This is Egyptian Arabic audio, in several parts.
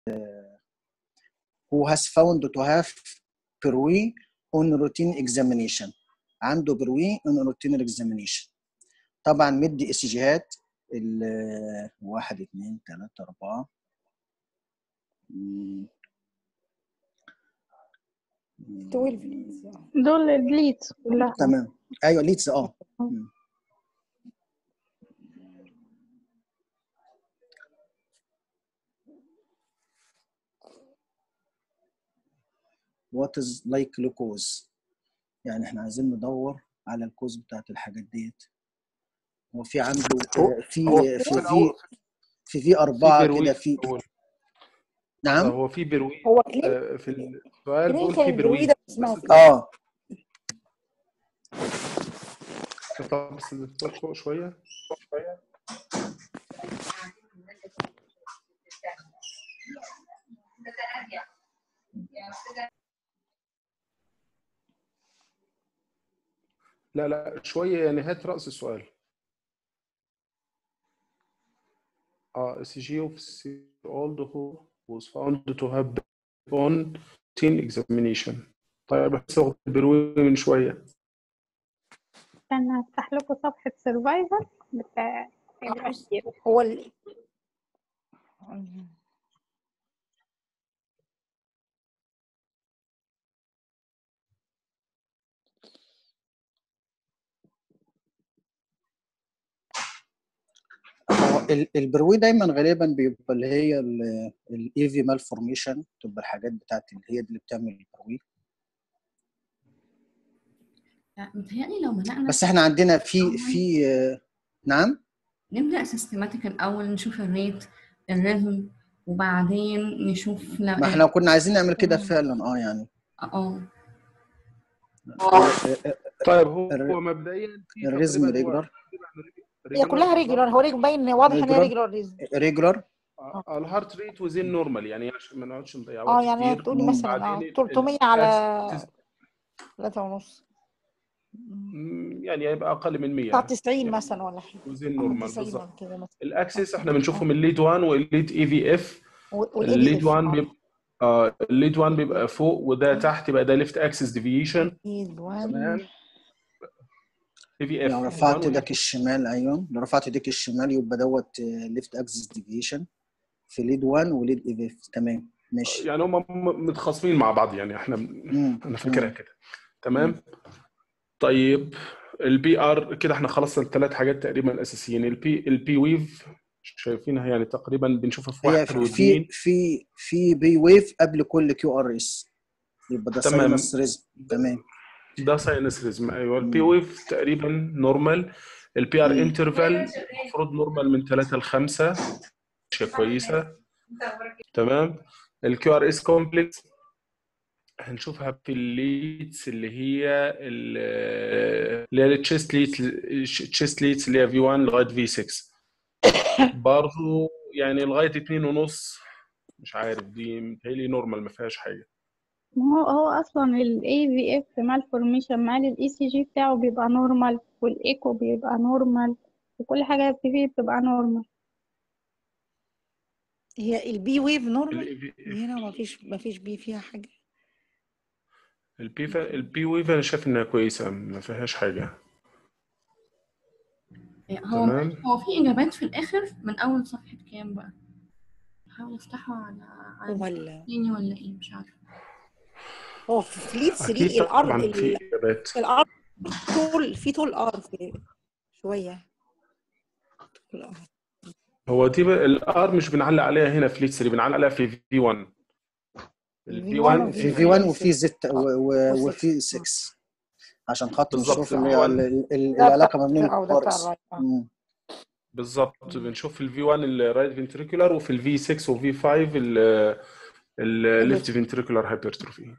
who has found to have Perui on routine examination عنده بروي on routine examination طبعا مدي اس جيهات ال 1 2 3 4 12 دول البليتس كلها تمام ايوه ليدز اه مم. what is likely cause يعني احنا عايزين ندور على الكوز بتاعت الحاجات ديت هو في عنده هو- في هو في في في الأول- في في أربعة بروي كده في في الأول. نعم هو في بروي هو كلينيك آه، في السؤال بيقول كلينيكال في البروي بروي ده اسمها بس كده اه طب بس الدكتور فوق شويه لا لا شويه يعني هات راس السؤال اه اس جي اوف old who was found to have on teen examination طيب بس هو البروي من شويه كان هفتح لكم صفحة سرفايفل بتاع آه، بص، هو ال... هو ال- البروي دايما غالبا بيبقى اللي هي الايفي مال فورميشن تبقى الحاجات بتاعت اللي هي اللي بتعمل البروي لا، متهيألي لو بدأنا بس احنا عندنا في في آه، نعم نبدأ سيستماتيك الأول نشوف الريت الريزم وبعدين نشوف لو ما احنا كنا عايزين نعمل كده فعلا اه يعني اه طيب هو الر- هو مبدئيا في الريزم تقريبا هو ريجولار هي كلها ريجولار هو ريج باين واضح ان هي ريجولار ريجولار ريجولار الهارت ريت وزين نورمال يعني عشان ما نقعدش نضيع اه وقت يعني كتير تقولي مثلا اه وبعدين ال- 300 ال- على الأكسس- 3 ونص مم، يعني هيبقى اقل من 100 بتاع يعني 90 مثلا ولا حاجه وزين اه نورمال 90 بالظبط ولا كده مثلا الاكسس احنا بنشوفهم الليد 1 والليد اي في اف والاي الليد دي 1 اف بيبقى آه الليد 1 بيبقى فوق وده تحت يبقى ده ليفت اكسس ديفيشن ايد 1 تمام اي في اف لو رفعت ايدك الشمال ايوه لو رفعت ايدك الشمال يبقى دوت ليفت اكسس ديفيشن في ليد 1 وليد اي في تمام ماشي يعني هم متخاصمين مع بعض يعني احنا مم. انا فاكرها مم. كده تمام طيب البي ار كده احنا خلصنا الثلاث حاجات تقريبا اساسيين البي البي ويف شايفينها يعني تقريبا بنشوفها في هي واحد في واثنين في في بي ويف قبل كل كيو ار اس يبقى ده تمام. ساينس ريزم تمام ده ساينس ريزم ايوه مم. البي ويف تقريبا نورمال البي ار مم. انترفال المفروض نورمال من 3 ل 5 ماشيه كويسه تمام الكيو ار اس كومبلكس هنشوفها في الليدز اللي هي ال- اللي هي التشيست ليدز التشيست ليدز اللي هي في 1 لغايه في 6 برضه يعني لغايه 2 ونص مش عارف دي متهيألي نورمال ما فيهاش حاجه ما هو هو اصلا ال AVF malformation مع ال ECG بتاعه بيبقى نورمال والايكو بيبقى نورمال وكل حاجة فيه بتبقى نورمال هي البي ويف نورمال ال- هنا ما فيش ما فيش بي فيها حاجه البي فا- البي ويف انا شايف انها كويسه ما فيهاش حاجه هو تمام. هو في إجابات في الآخر من أول صفحة كام بقى؟ بحاول أفتحه على على ولا التاني ولا إيه مش عارفة هو في فليت 3 اكيد الار طبعا ال- في اجابات الار طول في طول ار في شويه طول ار هو دي الار مش بنعلق عليها هنا في ليد 3 بنعلق عليها في في 1 الفي 1 وفي في في 1 وفي زد و- و- وفي 6 عشان خاطر بالظبط. نشوف اللي هي ال- ال- ال- ده العلاقه ما بين بتاع- أو ده الكيو بتاع ار اس الرايت آه. مم. بالظبط بنشوف الفي 1 الرايت فنتريكولار وفي الفي 6 وفي 5 الليفت فنتريكولار هايبرتروفي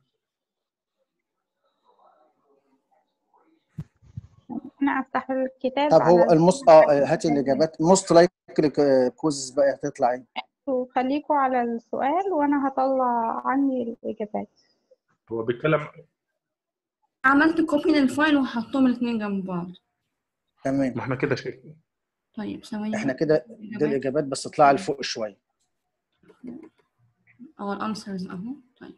انا افتح الكتاب طب هو على المص اه هاتي الاجابات موست لايكلي كوزز بقى هتطلع ايه؟ وخليكوا على السؤال وانا هطلع عني الاجابات هو بيتكلم عملت كوبي للفايل وحطهم الاتنين جنب بعض تمام ما احنا كده شايفين طيب ثواني احنا كده دي الاجابات بس اطلع لفوق شويه هو الانسرز اهو طيب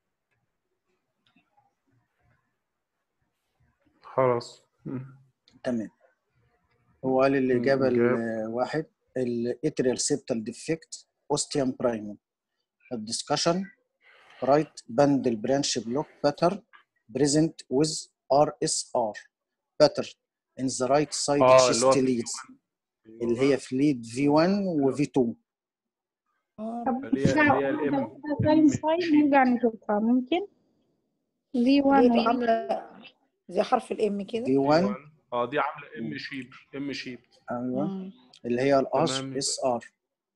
خلاص مم. تمام هو قال الإجابة جاب. الواحد الاتريال سيبتال ديفكت اوستيوم برايموم الدسكشن رايت باندل برانش بلوك باتر بريزنت ويز ار اس ار باتر ان ذا رايت سايد اه اللي هو chest في leads اللي هي في ليد في 1 وفي 2 طب اللي هي اللي هي الام ساين ساين نرجع نشوفها ممكن في 1 اللي هي عامله زي حرف الام كده في 1 اه دي عامله ام شيب ام شيب ايوه مم. اللي هي الاس تمام. اس ار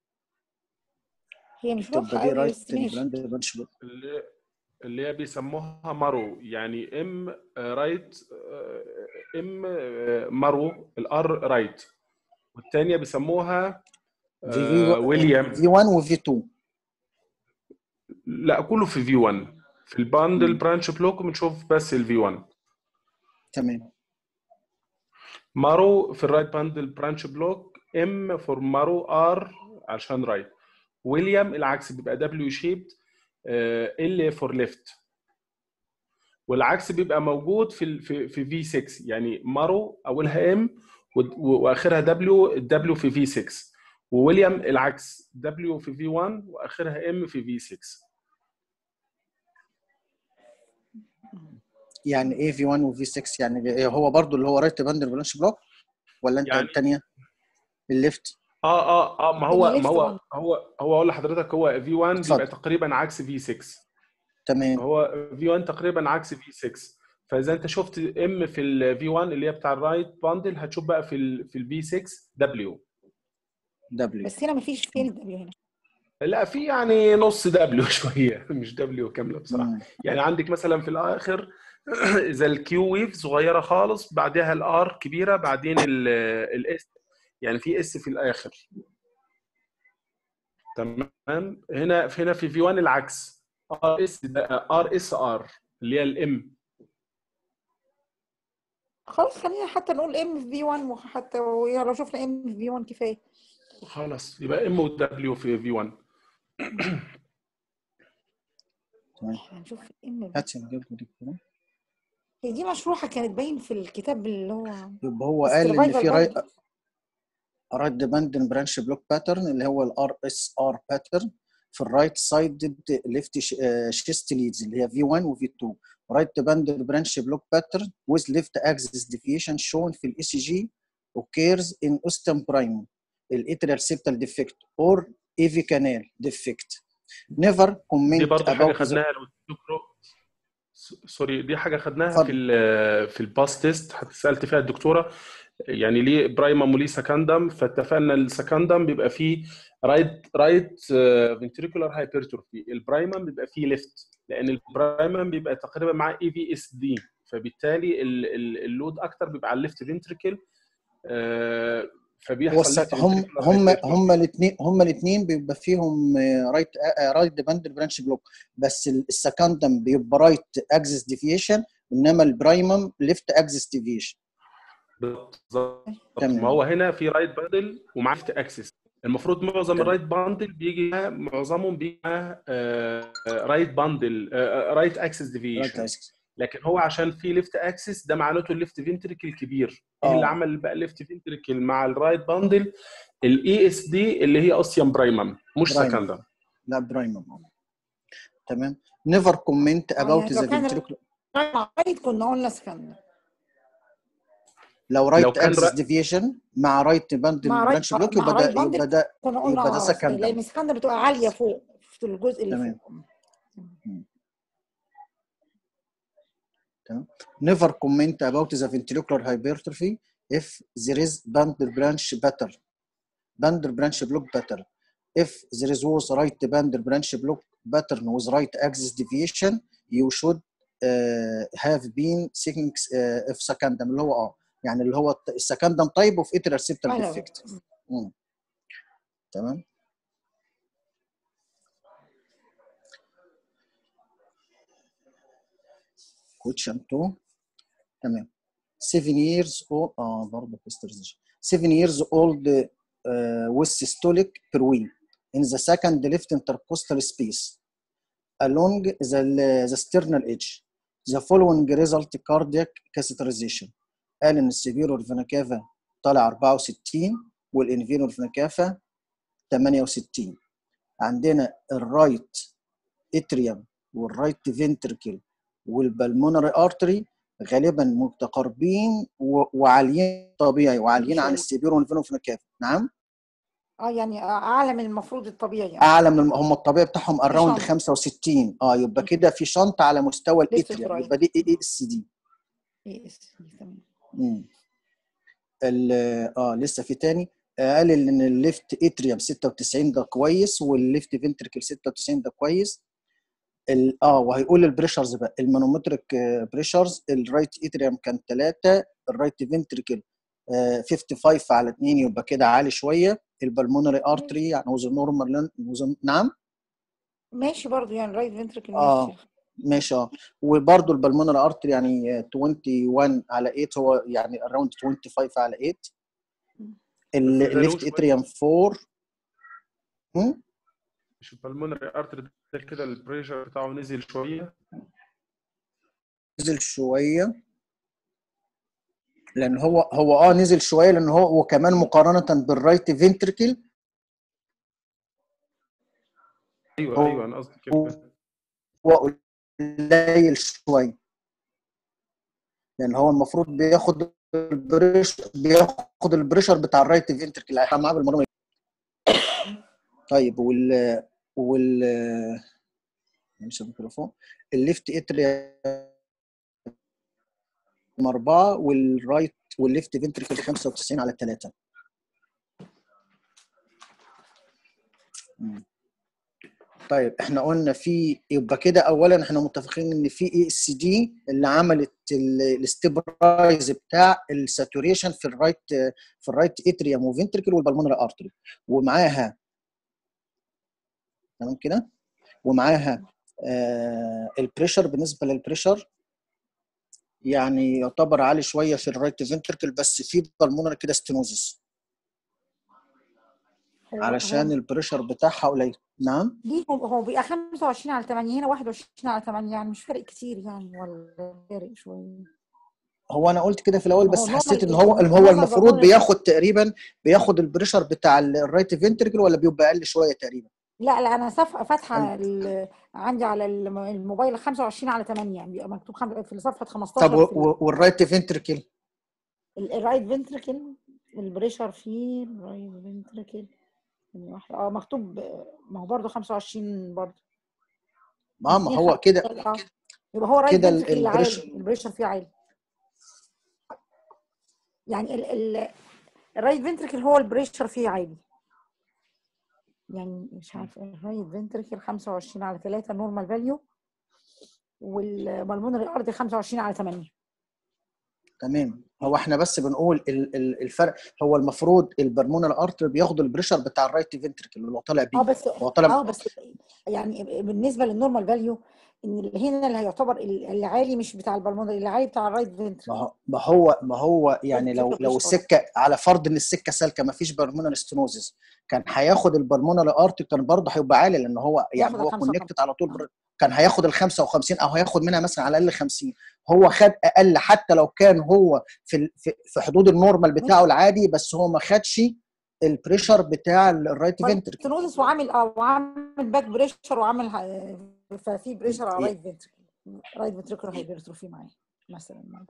هي مش تبقى واضحه دي قوي رايت بس ماشي براند برانش بلوك اللي اللي هي بيسموها مارو يعني ام رايت ام مارو الار رايت والثانيه بيسموها في في آه، ويليام في 1 وفي 2 لا كله في في 1 في الباندل مم. برانش بلوك بنشوف بس الفي 1 تمام مارو في الرايت باندل برانش بلوك ام فور مارو ار عشان رايت ويليام العكس بيبقى دبليو شيبد ال فور ليفت والعكس بيبقى موجود في ال في في في 6 يعني مارو اولها ام واخرها دبليو الدبليو في في 6 وويليام العكس دبليو في في 1 واخرها ام في في 6 يعني ايه في 1 وفي 6 يعني إيه هو برضو اللي هو رايت باندل برانش بلوك ولا انت يعني- الثانيه الليفت اه اه اه ما هو الليفت ما هو one. هو هو اقول لحضرتك هو في 1 اتفضل. بيبقى تقريبا عكس في 6 تمام هو في 1 تقريبا عكس في 6 فاذا انت شفت ام في الفي 1 اللي هي بتاع الرايت باندل هتشوف بقى في ال في الفي 6 دبليو دبليو بس هنا مفيش فين دبليو هنا لا في يعني نص دبليو شويه مش دبليو كامله بصراحه مم. يعني عندك مثلا في الاخر اذا الكيو ويف صغيره خالص بعدها الار كبيره بعدين الاس يعني في اس في الاخر تمام هنا هنا في في 1 العكس ار اس ار اس ار اللي هي الام خلاص خلينا حتى نقول ام في في 1 وحتى لو شفنا ام في في 1 كفايه خلاص يبقى ام ودبليو في في 1 تمام هنشوف الام هات الجدول دي كده هي دي مشروحه كانت باين في الكتاب اللي هو يبقى هو بس قال ان survival في رايت برضه. رايت ديبندنت برانش بلوك باترن اللي هو الار اس ار باترن في الرايت سايد ليفت شيست ليدز اللي هي في 1 وفي 2 رايت ديبندنت برانش بلوك باترن with left axis deviation shown في الاي سي جي occurs in ostium primum الاتريال septal defect or AV canal defect never comment دي برضه حاجه about the خدناها لو تذكروا س- سوري دي حاجه خدناها اتفضل. في ال في الباس تيست سالت فيها الدكتوره يعني ليه برايمم وليه سكندم فاتفقنا السكندم بيبقى فيه رايت رايت فنتريكولار هايبرتروفي البرايمم بيبقى فيه ليفت لان البرايمم بيبقى تقريبا معاه اي في اس دي فبالتالي ال- ال- اللود اكتر بيبقى على الليفت فنتريكل هو فبيحصل الس- left هم ventricular هم hypertrophy. هم الاثنين هم الاثنين بيبقى فيهم رايت رايت ديبندنت برانش بلوك بس ال- السكندم بيبقى رايت اكسس ديفيشن انما البرايمم ليفت اكسس ديفيشن بالظبط تمام. ما هو هنا في رايت باندل ومعاه ليفت اكسس المفروض معظم تمام. الرايت باندل بيجي معاه- معظمهم بيجي معاه رايت باندل رايت اكسس رايت ديفيشن اكسس لكن هو عشان في ليفت اكسس ده معناته الليفت فينتريكل كبير ايه آه. اللي عمل بقى الليفت فينتريكل مع الرايت باندل الاي اس دي اللي هي اوسيان برايمم مش برايمم. سكندم لا برايمم تمام نيفر كومنت يعني اباوت لو ذا كان ventricular رايت كنا قلنا سكند لو لو رايت كان اكسس را- ديفيشن مع رايت باندل مع رايت برانش بلوك مع يبقى رايت ده باندل يبقى ده كنا قلنا يبقى ده اه سكندم لان السكند بتبقى عاليه فوق في الجزء اللي تمام. فوق never comment about the ventricular hypertrophy if there is bundle branch pattern bundle branch block pattern if there is was right bundle branch block pattern with right axis deviation you should uh, have been seeking uh, if secondum اللي هو اه يعني اللي هو السكندم طيب وفي اترال septal أيوة. defect مم. تمام question 2 تمام 7 years old اه برضه hysterization 7 years old uh, with systolic per week in the second left intercostal space along the, the sternal edge the following result cardiac catheterization قال ان السيفيرور فينا كافا طالع 64 والانفيرور فينا كافا 68 عندنا الرايت اتريوم والرايت فينتركل والبلمونري ارتري غالبا متقاربين و- وعاليين طبيعي وعاليين عن السيفيرور والانفيرور فينا كافا نعم اه يعني اعلى من المفروض الطبيعي يعني اعلى من الم- هم الطبيعي بتاعهم اراوند شنط. 65 اه يبقى كده في شنط على مستوى Left الاتريوم right. يبقى دي اي اس دي إيه اس تمام مم. ال- اه لسه في تاني آه، قال ان الليفت اتريوم 96 ده كويس والليفت فنتركل 96 ده كويس ال- اه وهيقول البريشرز بقى المانومتريك بريشرز الرايت اتريوم كان 3 الرايت فنتركل 55 على 2 يبقى كده عالي شويه البلمونري ارتري يعني وزن نورمال وزن نعم ماشي برضو يعني رايت فنتركل آه. ماشي ماشي اه وبرده البلمونري ارتري يعني 21 على 8 هو يعني اراوند 25 على 8 ال- بس ده له الليفت شوية. اتريوم 4 هم؟ مش البلمونري ارتري ده كده البريشر بتاعه نزل شويه نزل شويه لان هو هو اه نزل شويه لان هو وكمان مقارنه بالرايت فنتركل ايوه هو- ايوه انا قصدي كده هو قليل شويه لان هو المفروض بياخد البريشر بياخد البريشر بتاع الرايت فنتركل احنا معاه بالمره طيب وال وال مش الميكروفون الليفت اتريا أربعة والرايت والليفت فنتركل 95 على 3 طيب احنا قلنا في يبقى كده اولا احنا متفقين ان في اي اس دي اللي عملت الاستبرايز بتاع الساتوريشن في الرايت في الرايت اتريوم وفنتركل والبلمونري ارتري ومعاها تمام كده ومعاها آه البريشر بالنسبه للبريشر يعني يعتبر عالي شويه في الرايت فنتركل بس في بالمونري كده ستينوزس هو- علشان هو البريشر بتاعها قليل نعم ليه هو هو بيبقى 25 على 8 هنا 21 على 8 يعني مش فارق كتير يعني ولا فارق شويه هو انا قلت كده في الاول ما بس هو حسيت normal- ان هو هو normal المفروض بالمونري- بياخد تقريبا بياخد البريشر بتاع الرايت فنتركل ولا بيبقى اقل شويه تقريبا لا لا انا صفحه فاتحه ال- عندي على الم- الموبايل 25 على 8 يعني بيبقى مكتوب خم... في صفحه 15 طب و- في ال- و- والرايت فنتركل ال- الرايت فنتركل البريشر فيه الرايت فنتركل ثانية واحدة اه مكتوب ما هو برضه 25 برضه ما ما هو كده آه. يبقى هو الرايت كده ال- فنتركل اللي عالي البريشر- البريشر فيه عالي يعني ال ال الرايت فنتركل هو البريشر فيه عالي يعني مش عارفه الرايت فنتركل 25 على 3 نورمال فاليو والبلمونري ارضي 25 على 8 تمام هو احنا بس بنقول ال- ال- الفرق هو المفروض البرمونال ارتر بياخد البريشر بتاع الرايت فنتركل اللي هو طالع اه بيه بس هو طالع اه بس يعني بالنسبه للنورمال فاليو ان اللي هنا اللي هيعتبر اللي عالي مش بتاع البلمونري اللي عالي بتاع الرايت فنتركل ما هو ما هو ما هو يعني لو الفكرة لو مش السكه على فرض ان السكه سالكه ما فيش بالمونال ستينوزس كان هياخد البلمونال ارتر كان برضه هيبقى عالي لان هو يعني ياخد هو ال 55. كونكتد على طول بر- كان هياخد ال 55 او هياخد منها مثلا على الاقل 50 هو خد اقل حتى لو كان هو في ال- في في حدود النورمال بتاعه العادي بس هو ما خدش البريشر بتاع الرايت فنتركل ستينوزس وعامل اه وعامل باك بريشر وعامل ه- ففي بريشر على رايت فنتركل رايت فنتركل هيبرتروفي معاه مثلا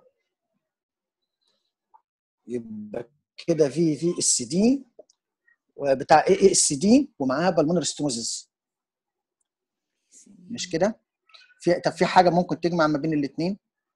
يبقى كده في في اس دي بتاع اي اي اس دي ومعاها بالمونر ستينوزس مش كده؟ في طب في حاجه ممكن تجمع ما بين الاثنين؟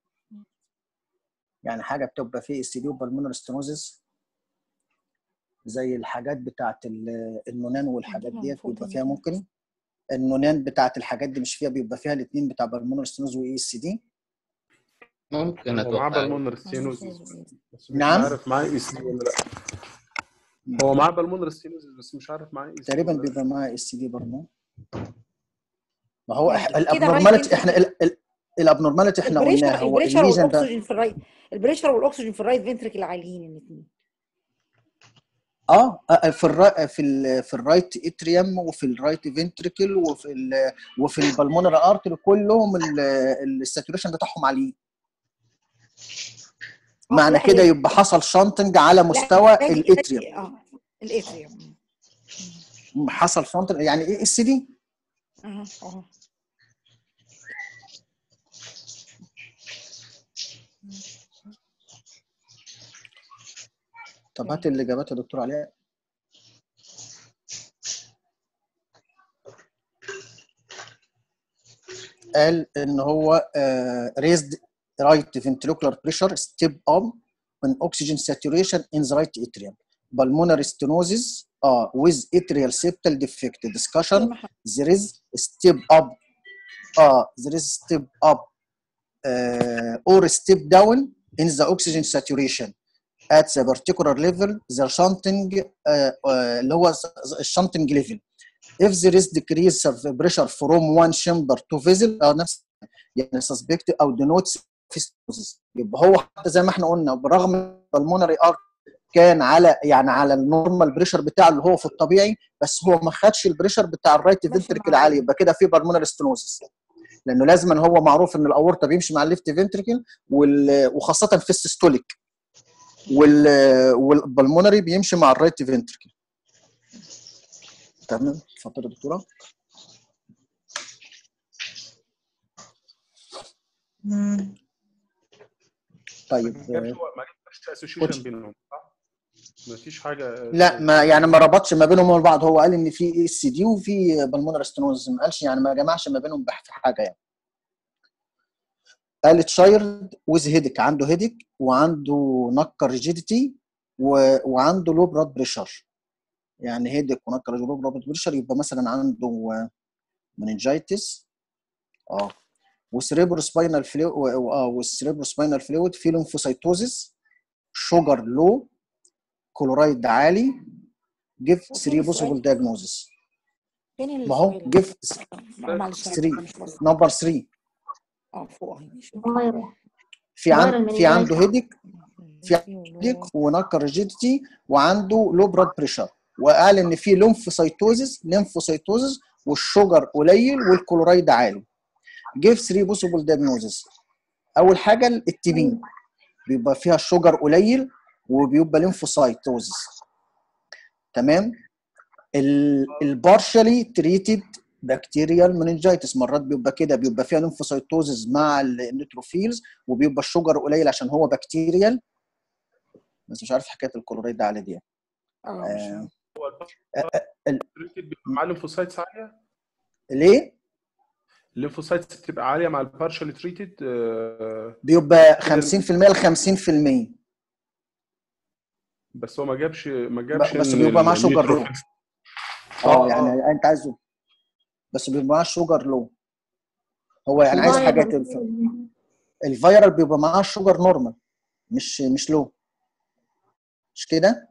يعني حاجه بتبقى في اس دي وبالمونر ستينوزس زي الحاجات بتاعت ال- النونان والحاجات نجيبها من ديت فوق بيبقى تاني فيها كده. ممكن النونان بتاعت الحاجات دي مش فيها بيبقى فيها الاثنين بتاع بالمونر ستينوز واي اس دي ممكن هو معاه اتوقع بالمونر ستينوزيس بس مش نعم. عارف معاه اي سي ولا لا هو معاه بالمونر ستينوزيس بس مش عارف معاه اي سي تقريبا ولا لا. بيبقى معاه اس دي برضه ما هو يعني إح- كده الابنورماليتي الرايت احنا ال- ال- الابنورماليتي احنا البريشر قلناها هو البريشر الليجن ده والاكسجين في الرايت البريشر والاكسجين في الرايت فنتركل عاليين الاثنين اه آه، في الرا... في ال... في الرايت اتريوم وفي الرايت فنتريكل وفي ال... وفي البلمونري ارتري كلهم ال- الساتوريشن بتاعهم عاليين آه، معنى لا، كده هي- يبقى حصل شانتنج على مستوى باجي- الاتريوم باجي- اه الاتريوم حصل شانتنج يعني ايه اس دي اه اه طب هات الاجابات يا دكتور علاء قال ان هو raised right ventricular pressure step up when oxygen saturation in the right atrium pulmonary stenosis uh, with atrial septal defect discussion there is step up uh, there is step up uh, or step down in the oxygen saturation at the particular level the shunting uh, uh, اللي هو الشنتنج level if there is decrease of pressure from one chamber to vessel او نفس يعني suspect او denotes stenosis يبقى هو حتى زي ما احنا قلنا برغم البلمونري ارت كان على يعني على النورمال بريشر بتاعه اللي هو في الطبيعي بس هو ما خدش البريشر بتاع الرايت ماشي فنتركل معاه. عالي يبقى كده في بالمونري ستينوزس لانه لازم أن هو معروف ان الاورطه بيمشي مع الليفت فنتركل وخاصه في السيستوليك وال والبلمونري بيمشي مع الرايت فنتركل تمام اتفضل يا دكتوره طيب ما جابش هو- ما جابش اسوشيشن بينهم صح؟ ما فيش حاجه لا ما يعني ما ربطش ما بينهم وبين بعض هو قال ان في اس دي وفي بالمونر ستينوز ما قالش يعني ما جمعش ما بينهم بح- في حاجه يعني قال تشايلد ويز هيدك عنده هيدك وعنده نكر ريجيديتي وعنده لو بلاد بريشر يعني هيدك ونكر لو بلاد بريشر يبقى مثلا عنده مننجايتس اه وسريبرو سباينال فلويد اه والسريبرو سباينال فلويد في ليمفوسايتوزيس شوجر لو كلورايد عالي جيف 3 بوسيبل دايجنوزس فين ما هو السؤال؟ جيف معلش أنا 3 مش بص- نمبر 3 اه فوق اهي ماشي. في عن في عنده هيدك في ولو- هيدك ونكر ريجيديتي وعنده لو بلاد بريشر وقال ان في ليمفوسايتوزيس ليمفوسايتوزيس والشوجر قليل والكلورايد عالي جيف 3 بوسيبل دايجنوزس اول حاجه التبين بيبقى فيها الشوجر قليل وبيبقى ليمفوسايتوزيس تمام البارشالي تريتد بكتيريال مننجايتس مرات بيبقى كده بيبقى فيها ليمفوسايتوزيس مع النيتروفيلز وبيبقى الشوجر قليل عشان هو بكتيريال بس مش عارف حكايه الكلورايد على دي اه مش آه. هو ال- بيبقى معاه ليمفوسايتس عاليه ليه؟ الليمفوسايتس بتبقى عاليه مع البارشال تريتد بيبقى 50% ل 50% بس هو ما جابش ما جابش بس إن بيبقى معاه ال- شوجر لو. النيتروفيلز- اه آه، يعني انت عايزه بس بيبقى معاه شوجر لو هو يعني عايز حاجات الف- الفيرال بيبقى معاه شوجر نورمال مش مش لو مش كده؟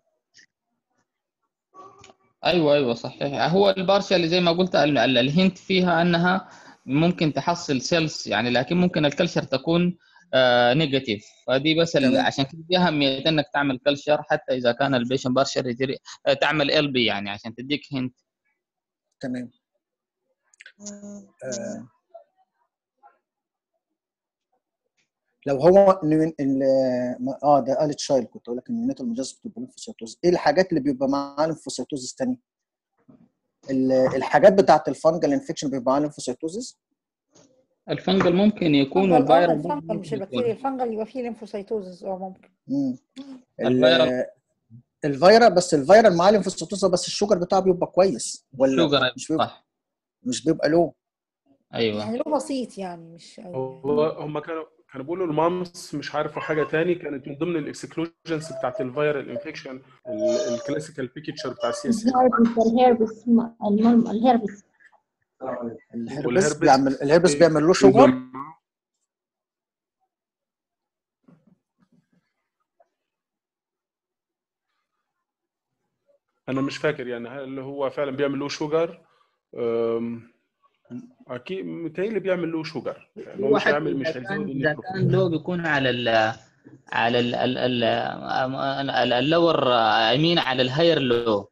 ايوه ايوه صحيح هو البارشل زي ما قلت ال- ال- الهنت فيها انها ممكن تحصل سيلز يعني لكن ممكن الكلشر تكون آه نيجاتيف فدي بس ال- تمام. عشان كده دي اهميه انك تعمل كلشر حتى اذا كان البيشن بارشل يجري- آه، تعمل ال بي يعني عشان تديك هنت تمام آه. لو هو نيون- ال- ما- اه ده قالت شايل كنت اقول لك ان النيونات المجازة بتبقى ليمفوسيتوز ايه الحاجات اللي بيبقى معاها ليمفوسيتوزس تاني؟ ال- الحاجات بتاعت الفانجل انفكشن بيبقى معاها ليمفوسيتوزس الفنجل ممكن يكون الفنجل اه والفيروس الفنجل مش البكتيريا الفنجل يبقى فيه ليمفوسايتوزس اه ممكن مم. الفيرال. ال- الفيرال بس الفيرال معاه ليمفوسيتوزس بس الشوجر بتاعه بيبقى كويس ولا شوجر مش بيبقى صح مش بيبقى لو ايوه يعني له بسيط يعني مش هو هم كانوا كانوا بيقولوا المامس مش عارفوا حاجه تاني كانت من ضمن الاكسكلوجنز بتاعت الفيرال انفكشن الكلاسيكال بيكتشر بتاع السي اس الهربس الهربس الم- الهربس الهربس والهربس بيعمل الهربس بيعمل له شوجر انا مش فاكر يعني هل هو فعلا بيعمل له شوجر أم، اكيد متهيألي بيعمل له شوجر يعني هو هو مش حتى هيعمل مش اذا هيزود كان اذا النيتروفيل كان لو بيكون على ال على ال ال ال ال- اللور يمين على الهاير لو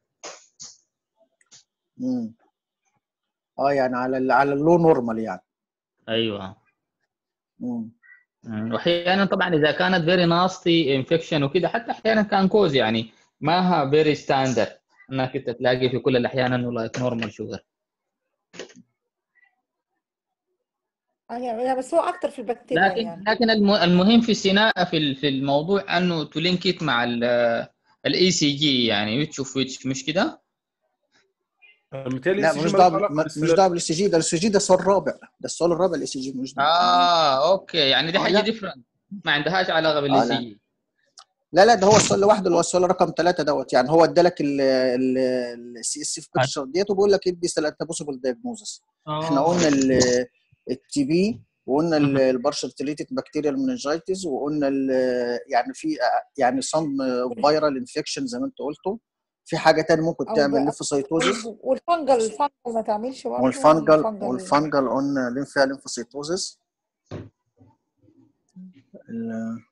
مم. اه يعني على ال على اللو نورمال يعني ايوه مم. مم. واحيانا طبعا اذا كانت فيري ناستي انفكشن وكده حتى احيانا كان كوز يعني ما فيري ستاندرد انك انت تلاقي في كل الاحيان انه لايك نورمال شوجر آه، يعني بس هو اكتر في البكتيريا لكن يعني لكن الم- المهم في السيناء في ال- في الموضوع انه تلينكت مع الاي سي جي يعني ويتش اوف ويتش مش كده؟ بالتالي لا السي جي ملوش ملوش دعوه علاقة م- بالس- ملوش دعوه بالاي سي جي ده الاي سي جي ده السؤال الرابع ده السؤال الرابع الاي سي جي ملوش دعوه اه اوكي يعني دي آه، حاجه لا. ديفرنت ما عندهاش علاقه بالاي آه، سي لا. جي لا لا ده هو السؤال لوحده اللي هو السؤال رقم ثلاثة دوت يعني هو ادالك السي اس اف بيكتشر ديت وبيقول لك ادي ثلاثة بوسيبل دايجنوزس احنا قلنا التي بي وقلنا مهم. البارشل تريتد بكتيريال مننجايتس وقلنا ال- يعني في يعني صم فيرال انفكشن زي ما انت قلته في حاجه تاني ممكن أو تعمل بقى- ليفوسايتوزس وال- والفنجل الفنجل ما تعملش برضه والفنجل والفنجل قلنا لين فيها ليمفوسيتوزس ال-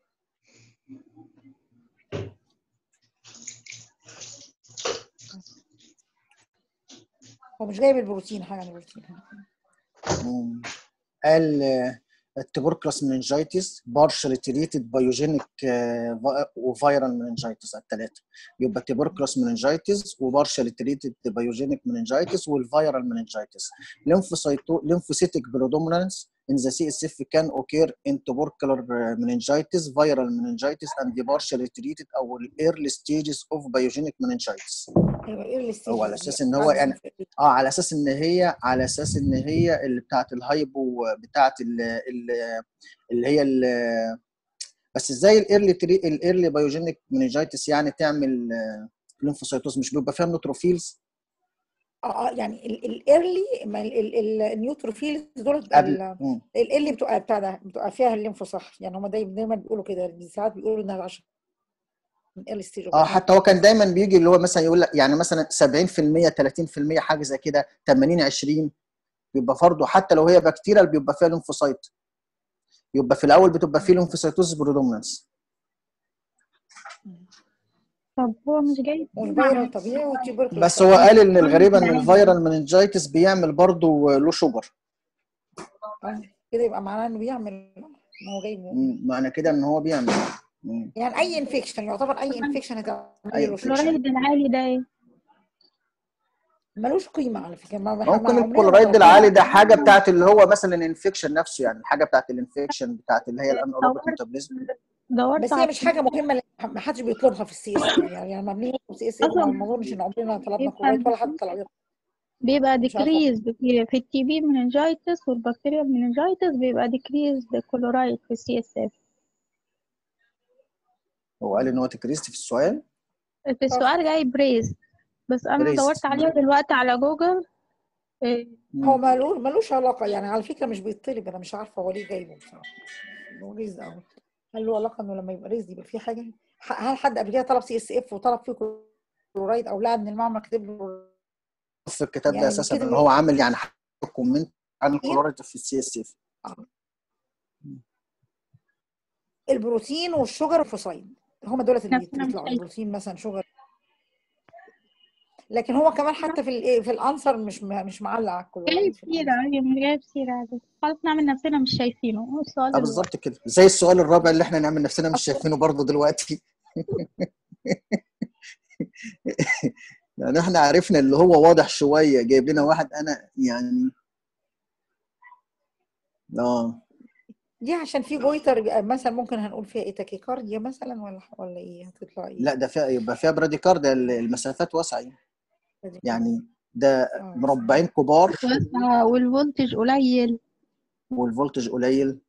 هو مش جايب البروتين حاجه عن البروتين مم. قال التبركلوس مننجايتس بارشل تريتد بايوجينيك وفيرال مننجايتس الثلاثه يبقى تبركلوس مننجايتس وبارشل تريتد بايوجينيك مننجايتس والفيرال مننجايتس lymphocyto lymphocytic predominance in the CSF can occur in tubercular uh, meningitis, viral meningitis, and the partially treated or early stages of biogenic meningitis. ايوه ايه اللي هو على اساس ان هو يعني اه على اساس ان هي على اساس ان هي اللي بتاعت الهايبو بتاعت ال ال اللي هي ال بس ازاي الايرلي تري الايرلي بايوجينيك مننجايتس يعني تعمل ليمفوسايتوز مش بيبقى فيها نوتروفيلز اه يعني الايرلي النيوتروفيلز دول قبل مم. الايرلي بتبقى بتاع ده بتبقى فيها الليمفو صح يعني هم دايما دايما بيقولوا كده ساعات بيقولوا انها عشان ايرلي ستيج اه حتى هو كان دايما بيجي اللي هو مثلا يقول لك يعني مثلا 70% 30% حاجه زي كده 80 20 بيبقى برضه حتى لو هي بكتيريال بيبقى فيها ليمفوسايت يبقى في الاول بتبقى فيه ليمفوسايتوز بريدومينانس طب هو مش جاي والفيرال طبيعي والتيوبركلوز بس هو قال ان الغريب ان الفيرال مننجايتس بيعمل برضه لو شوجر آه، كده يبقى معناه انه بيعمل ما هو جايبه مم، معنى كده ان هو بيعمل مم. يعني اي انفكشن يعتبر اي انفكشن هتعمل أيوة. له شيء. الكلورايد العالي ده ايه؟ ملوش قيمه على فكره ما ما- ما ممكن عمرنا الكلورايد ما العالي ده حاجه بتاعت اللي هو مثلا الانفكشن نفسه يعني الحاجه بتاعت الانفكشن بتاعت اللي هي الانروبيك ميتابوليزم دورت بس هي على مش حاجه مهمه لأن ما حدش بيطلبها في السي اس يعني يعني لما بنيجي سي اس أصلاً ما اظنش ان عمرنا طلبنا يبقى كلورايد ولا حد طلب بيبقى مش عارفة. ديكريز في التي بي مننجايتس والبكتيريا مننجايتس بيبقى ديكريز كلورايد في السي اس اف هو قال ان هو تكريست في السؤال في السؤال جاي بريز بس انا بريز. دورت عليه دلوقتي على جوجل إيه، هو مالوش ملوش علاقه يعني على فكره مش بيطلب انا مش عارفه هو ليه جايبه بصراحه هو ريز قوي هل له علاقه انه لما يبقى ريز يبقى في حاجه ح- هل حد قبل كده طلب سي اس اف وطلب فيه كلورايد او لا ان المعمل كاتب له في الكتاب ده يعني اساسا كده ان هو عامل يعني كومنت عن إيه؟ الكلورايد في السي اس اف البروتين والشجر والفوسفايد هم دولت اللي نفس بيطلعوا الشيء. البروتين مثلا شجر لكن هو كمان حتى في الايه في الانسر مش م- مش معلق على جايب الكلورايد في سيرة الأنسر. هي مش جايب سيرة عادي خلاص نعمل نفسنا مش شايفينه هو السؤال اه اللي بالظبط كده زي السؤال الرابع اللي احنا نعمل نفسنا مش شايفينه برضه دلوقتي يعني احنا عرفنا اللي هو واضح شويه جايب لنا واحد انا يعني اه دي عشان في جويتر يبقى مثلا ممكن هنقول فيها ايه تاكيكارديا مثلا ولا ولا ايه هتطلع ايه لا ده فيها يبقى فيها براديكارديا المسافات واسعه يعني. يعني ده آه. مربعين كبار واسعة والفولتج قليل والفولتج قليل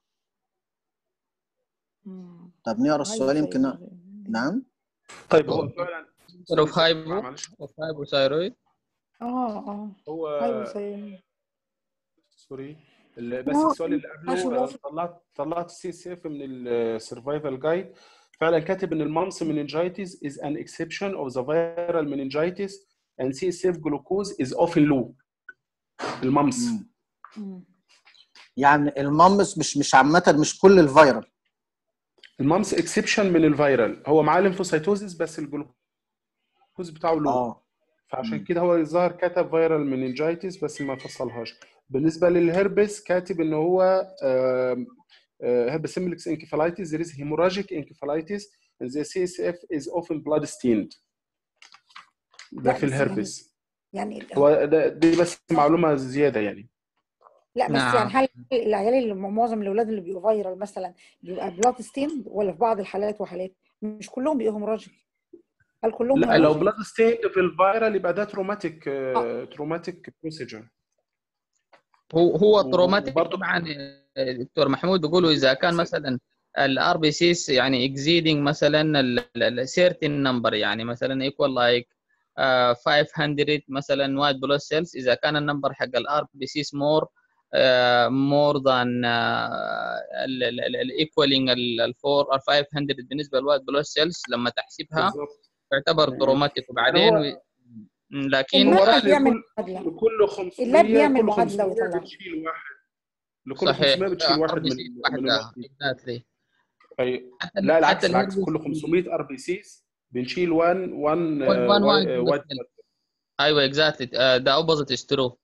مم. طب نقرا السؤال أيوة يمكن طيب. نعم طيب هو فعلا اوف هايبو معلش اوف هايبو ثايرويد اه اه هو ايوه سيد. سوري ال- بس هو- السؤال اللي ماشي، قبله هو- آه، طلعت طلعت السي اس اف من السرفايفل جايد فعلا كاتب ان المامس meningitis is an exception of the viral meningitis and CSF glucose is often low المامس مم. مم. يعني المامس مش مش عامه مش كل الفيرال المامس اكسبشن من الفيرال هو معاه ليمفوسايتوزيس بس الجلوكوز بتاعه لو اه فعشان مم. كده هو الظاهر كتب فيرال مننجايتس بس ما فصلهاش بالنسبه للهربس كاتب ان هو هربس سيمبلكس انكفالايتس there is hemorrhagic encephalitis and the CSF is often blood stained ده لا في بس يعني الهربس يعني هو ده دي بس معلومه زياده يعني لا بس يعني نعم هل العيال اللي معظم الاولاد اللي بيبقوا فايرال مثلا بيبقى بلاد ستيند ولا في بعض الحالات وحالات مش كلهم بيبقوا هيموراجيك هل كلهم لا لو هيموراجيك؟ بلاد ستيند في الفيرال يبقى ده تروماتيك اه تروماتيك بروسيجر هو هو تروماتيك وبرضه طبعا آه، دكتور محمود بيقولوا اذا كان مثلا الار بي سيس يعني اكزيدنج مثلا السيرتين نمبر يعني مثلا ايكوال لايك 500 مثلا وايت بلود سيلز اذا كان النمبر حق الار بي سيس مور مور ذان الايكوالينج ال 4 او 500 بالنسبه للوايت بلود سيلز لما تحسبها بالظبط تعتبر يعني تروماتيك يعني وبعدين هو لكن هو المعمل راح بيعمل لكل معادله لكل اللاب 500 بيعمل كل معادله 500 ويطلعها بتشيل واحد لكل صحيح 500 بتشيل ار واحد بي من سي من واحده الوايت دي اكزاكتلي أي حتى ال- لا حتى العكس العكس الهربس كل 500 ار بي سيز بنشيل 1 1 1 وايت بلود وايت سيل ايوه اكزاكتلي ده اوبوزيت از ترو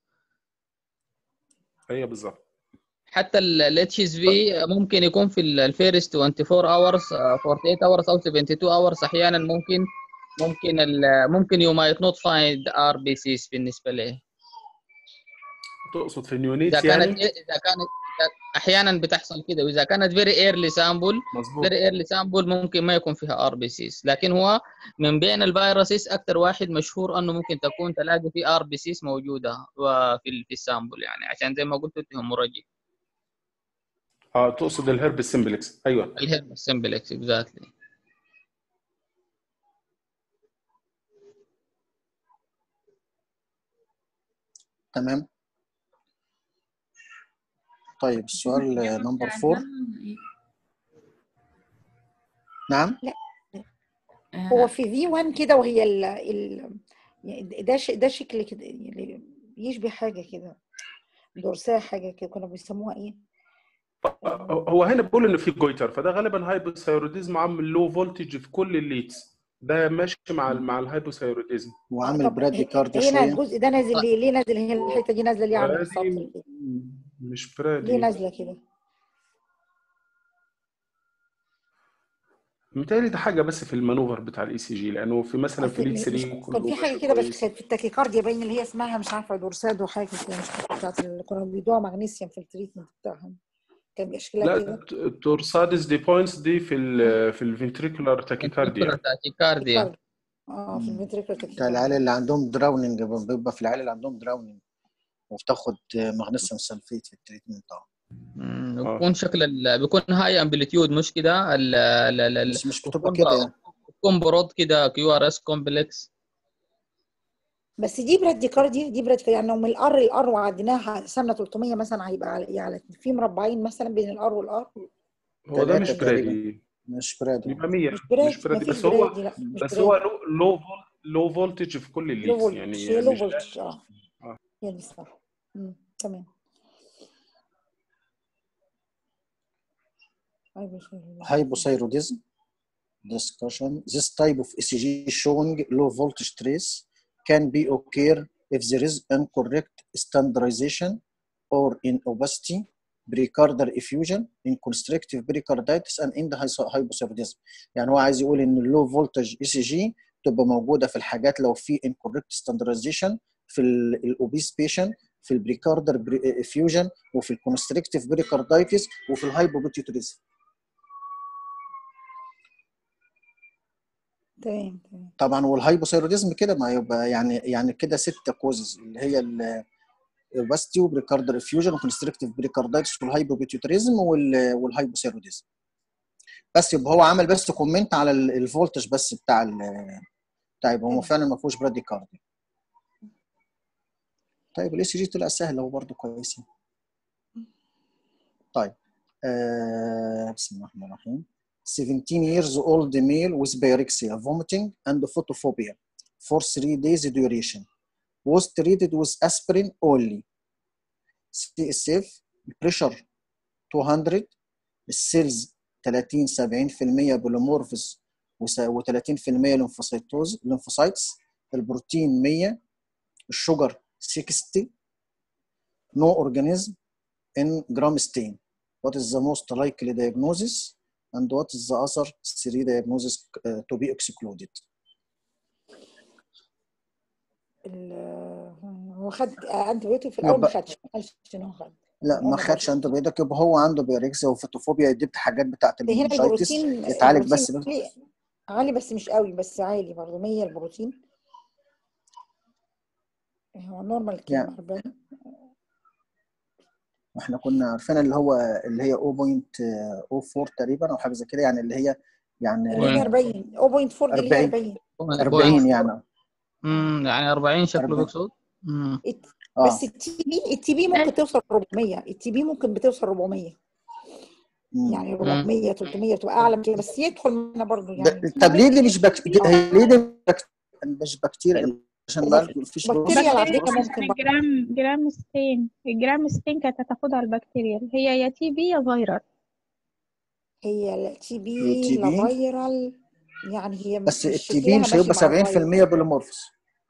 هي بالظبط حتى الاتش اس في ممكن يكون في الفيرست 24 اورز 48 اورز او 72 اورز احيانا ممكن ممكن ال- ممكن يو مايت نوت فايند ار بي سيز بالنسبه له تقصد في اذا النيونيتس كانت يعني اذا كانت إذا- احيانا بتحصل كده واذا كانت فيري ايرلي سامبل مظبوط فيري ايرلي سامبل ممكن ما يكون فيها ار بي سيز لكن هو من بين الفيروسز اكثر واحد مشهور انه ممكن تكون تلاقي فيه ار بي سيز موجوده في ال- في السامبل يعني عشان زي ما قلت انت هيموراجيك اه تقصد الهرب سيمبلكس ايوه الهرب سمبلكس اكزاكتلي تمام طيب السؤال نمبر 4 نعم لا هو في في 1 كده وهي ال ال يعني ده ش- ده شكل كده يعني يشبه حاجه كده دورساه حاجه كده كانوا بيسموها ايه؟ هو هنا بيقول ان في جويتر فده غالبا هايبوثايروديزم عامل لو فولتج في كل الليدز ده ماشي مع ال مع الهايبوثايروديزم آه، وعامل طب برادي ه- كاردي هنا شويه الجزء ده نازل ليه؟ ليه نازل هي الحته دي نازله ليه عن برادي السطر كده؟ مش ليه برادي نازله كده؟ متهيألي ده حاجه بس في المانوفر بتاع الاي سي جي لانه في مثلا في اصل ليد مش 3 كان كله في حاجه ماشي كده بس كويس كانت في التاكيكارديا باين اللي هي اسمها مش عارفه دورساد وحاجه كده مش عارفة بتاعت اللي كانوا بيدوها مغنيسيوم في التريتمنت بتاعهم كان بيبقى شكلها لا كده التورسادس دي بوينتس دي في ال في الفنتريكولار تاكيكارديا تاكيكارديا تاكيكارديا اه في مم. الفنتريكولار بتاع العيال تاكيكارديا اللي عندهم دراوننج بيبقى في العيال اللي عندهم دراوننج وبتاخد مغنيسيوم سلفيت في التريتمنت اه مم، اه بيكون شكل ال... بيكون هاي امبليتيود مش كده ال... ال... ال... ال... بس مش بتبقى بتكون كده يعني بتكون برود كده كيو ار اس كومبلكس بس دي براديكارديا دي براديكارديا يعني لو من الار للار وعديناها سمنه 300 مثلا هيبقى على على في مربعين مثلا بين الار والار هو ده مش ثلاثة تقريبا برادي مش برادي بيبقى 100 مش مش برادي برادي مفيش بس هو برادي لا مش بس هو برادي لو لو لو فولتج في كل لو الليدز فولتج يعني هي لو مش ده فولتج اه اه هي دي صح مم. تمام أيوة شايفة. hypothyroidism discussion this type of ECG showing low voltage trace can be occur if there is incorrect standardization or in opacity pericardial effusion in constrictive pericarditis and in the hypothyroidism يعني هو عايز يقول ان اللو فولتج اي سي جي تبقى موجوده في الحاجات لو في incorrect standardization في الاوبيس بيشن في البريكاردر افيوجن وفي الكونستريكتيف بريكاردايتس وفي الهايبوبيتيوتريزم تمام تمام طبعا والهايبوثايروديزم كده ما يبقى يعني يعني كده ستة كوزز اللي هي الاوباستي وبريكاردر افيوجن وكونستريكتيف بريكاردايتس والهايبوبيتيوتريزم والهايبوثايروديزم بس يبقى هو عمل بس كومنت على ال- الفولتج بس بتاع ال- بتاع يبقى هو تمام فعلا ما فيهوش براديكارديا طيب الاي سي جي طلع سهل هو برضه كويس طيب آه بسم الله الرحمن الرحيم 17 years old male with pyrexia, vomiting and photophobia for three days duration was treated with aspirin only. CSF pressure 200 السيلز 30 70% بوليمورفز و30% ليمفوسيتوز ليمفوسايتس البروتين 100 الشجر 60 no organism in gram stain what is the most likely diagnosis and what is the other three diagnosis uh, to be excluded ال- هو خد انتي بيوتيك في الاول ما يبقى- خدش ما قالش ان هو خد لا هو ما ما خدش خدش. انت بيدك يبقى هو عنده بيركسيا وفوتوفوبيا دي حاجات بتاعت هنا المنجيتس البروتين يتعالج بس البروتين عالي عالي بس مش قوي بس عالي برضه 100 البروتين هو نورمال كام يعني 40 احنا كنا عارفين اللي هو اللي هي 0.04 تقريبا او حاجه زي كده يعني اللي هي يعني اللي هي 40 0.4 دي اللي هي 40 40 40 يعني امم يعني 40 شكله 40. بيقصد امم الت- اه بس التي بي التي بي ممكن توصل 400 التي بي ممكن بتوصل 400 مم. يعني 400 300 تبقى اعلى من كده بس يدخل منها برضه ده- يعني طب ليه دي مش بك... دي- اه هي ليه دي بك... مش بكتيريا عشان ما فيش بكتيريا على بكتيريا فكره ممكن عشان برضه الجرام جرام ستين الجرام ستين كانت هتاخدها البكتيريا هي يا تي بي يا فيروس هي التي هي بي تي لا بي فايرال يعني هي بس مش التي بي شكلها مش ماشي هيبقى مع الفيروس 70% بوليمورفز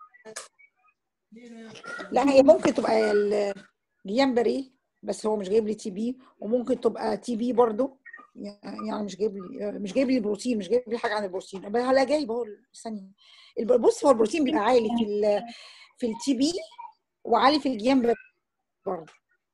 لا هي ممكن تبقى ال- اليامبري بس هو مش جايب لي تي بي وممكن تبقى تي بي برضه يعني مش جايب لي مش جايب لي بروتين مش جايب لي حاجه عن البروتين بس هلا جايب اهو ثانيه الب- بص هو البروتين بيبقى عالي في ال في التي بي وعالي في الجيامبري برضه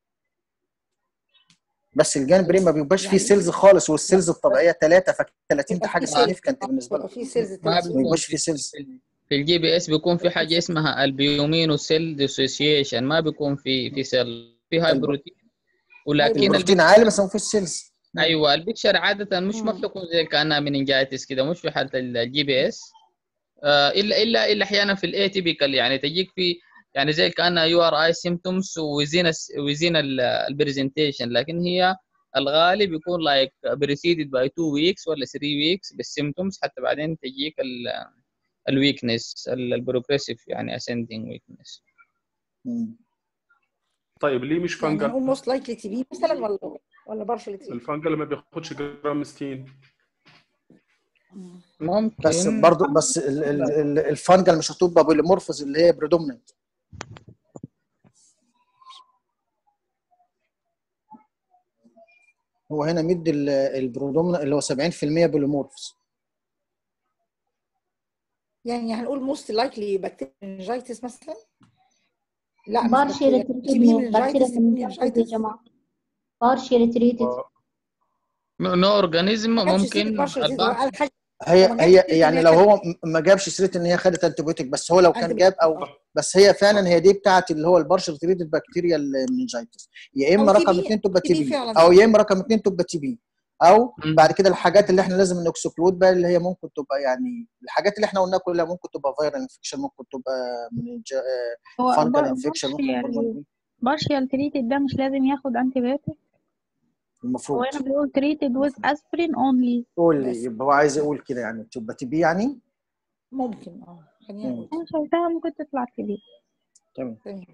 بس الجانبري ما بيبقاش فيه يعني سيلز خالص والسيلز الطبيعيه 3 ف 30 ده يبقى حاجه في سيلز significant بالنسبه يبقى لهم في سيلز ما تلاتين ما بيكون يبقاش في فيه سيلز في الجي بي اس بيكون في حاجه اسمها البيومين سيل ديسوسيشن ما بيكون في في سيل في هاي الب- بروتين ولكن البروتين البيك عالي بس ما فيش سيلز ايوه البيكشر عاده مش ما مم. بتكون زي كانها مننجايتس كده مش في حاله الجي بي اس آه، الا الا الا احيانا في الاي تيبيكال يعني تجيك في يعني زي كانها يو ار اي سيمتومز وزين وزين البرزنتيشن لكن هي الغالب يكون لايك بريسيدد باي 2 ويكس ولا 3 ويكس بالسيمتومز حتى بعدين تجيك الويكنس البروجريسيف يعني اسcending ويكنس مم. طيب ليه مش يعني فنجل؟ هنقول موست لايكلي تي بي مثلا ولا ولا بارشل تي بي الفنجل ما بياخدش جرام ستين ممكن بس برضو بس ال- ال- ال- الفانجل مش هتبقى بوليمورفز اللي هي بريدوميننت هو هنا مدي البرودوميننت اللي هو 70% بوليمورفز يعني هنقول موست لايكلي بكتيرينجايتس مثلا لا مش بارشيل بكتيريا تي بي تريتد منجايتس بكتيريا منجايتس يا منجايتس جماعة بارشيل تريتد نو اورجانيزم ما جابش سيره ممكن بارشل تريتد هو البعض قال حاجه هي هو ما هي جابش سيره ان يعني هي لو خدت هو م- ما جابش سيره ان هي خدت انتيبيوتيك بس هو لو كان انتي جاب او اه بس هي فعلا هي دي بتاعت اللي هو البارشل تريتد بكتيريا المنجيتس يا او اما تي رقم بي اثنين تبقى تي تي بي بي فعلا او يا اما رقم اثنين تبقى تي بي او مم. بعد كده الحاجات اللي احنا لازم نكسكلود بقى اللي هي ممكن تبقى يعني الحاجات اللي احنا قلناها كلها ممكن تبقى فايرال انفكشن ممكن تبقى هو فانجل انفكشن ممكن تبقى بارشيال بارشيال تريتد ده مش لازم ياخد انتي بيوتيك هو المفروض هنا بيقول treated with aspirin only قول لي بس يبقى هو عايز يقول كده يعني تبقى تي بي يعني ممكن اه خلينا مم. نقول انا شايفاها ممكن تطلع كبير تمام تمام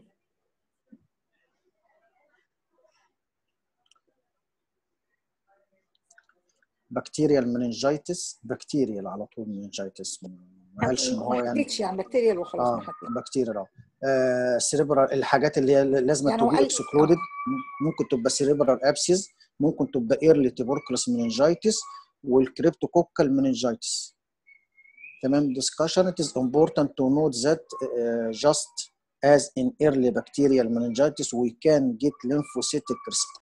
بكتيريال مننجيتس بكتيريال على طول مننجيتس ما قالش ان هو ما يعني حكيتش يعني بكتيريا وخلاص ما اه حكيت بكتيريال اه آه سيريبرال الحاجات اللي هي لازم يعني تو هو بي قال اكسكلودد اه ممكن تبقى سيريبرال ابسيس ممكن تبقى ايرلي تيبوركلس مننجيتس والكريبتوكوكال مننجيتس تمام discussion it is important to note that uh, just as in early bacterial meningitis we can get lymphocytic resp-